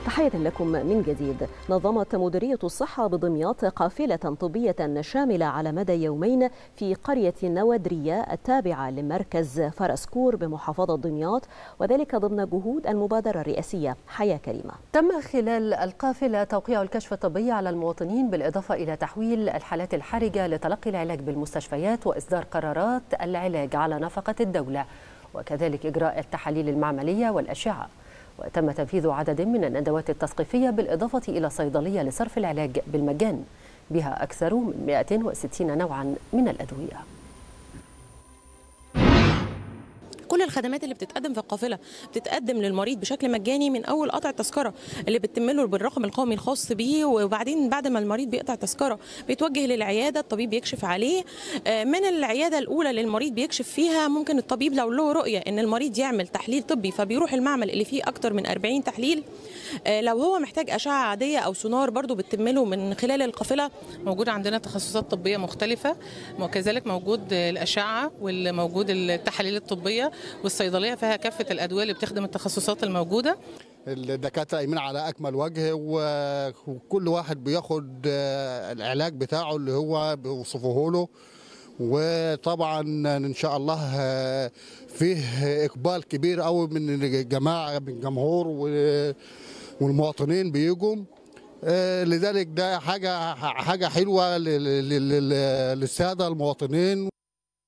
تحية لكم من جديد نظمت مديرية الصحة بدمياط قافلة طبية شاملة على مدى يومين في قرية النوادرية التابعة لمركز فرسكور بمحافظة دمياط وذلك ضمن جهود المبادرة الرئاسية حياة كريمة تم خلال القافلة توقيع الكشف الطبي على المواطنين بالإضافة إلى تحويل الحالات الحرجة لتلقي العلاج بالمستشفيات وإصدار قرارات العلاج على نفقة الدولة وكذلك إجراء التحاليل المعملية والأشعة وتم تنفيذ عدد من الندوات التثقيفية بالإضافة إلى صيدلية لصرف العلاج بالمجان بها أكثر من 160 نوعا من الأدوية كل الخدمات اللي بتتقدم في القافله بتتقدم للمريض بشكل مجاني من اول قطع التذكره اللي بتتم له بالرقم القومي الخاص بيه وبعدين بعد ما المريض بيقطع تذكره بيتوجه للعياده الطبيب بيكشف عليه من العياده الاولى اللي المريض بيكشف فيها ممكن الطبيب لو له رؤيه ان المريض يعمل تحليل طبي فبيروح المعمل اللي فيه اكتر من 40 تحليل لو هو محتاج اشعه عاديه او سونار برضو بتتم له من خلال القافله موجود عندنا تخصصات طبيه مختلفه وكذلك موجود الاشعه والموجود التحاليل الطبيه والصيدليه فيها كافه الادويه اللي بتخدم التخصصات الموجوده الدكاتره قايمين على اكمل وجه وكل واحد بياخد العلاج بتاعه اللي هو بيوصفه له وطبعا ان شاء الله فيه اقبال كبير قوي من الجماعه من الجمهور والمواطنين بيجوا لذلك ده حاجه حاجه حلوه للساده المواطنين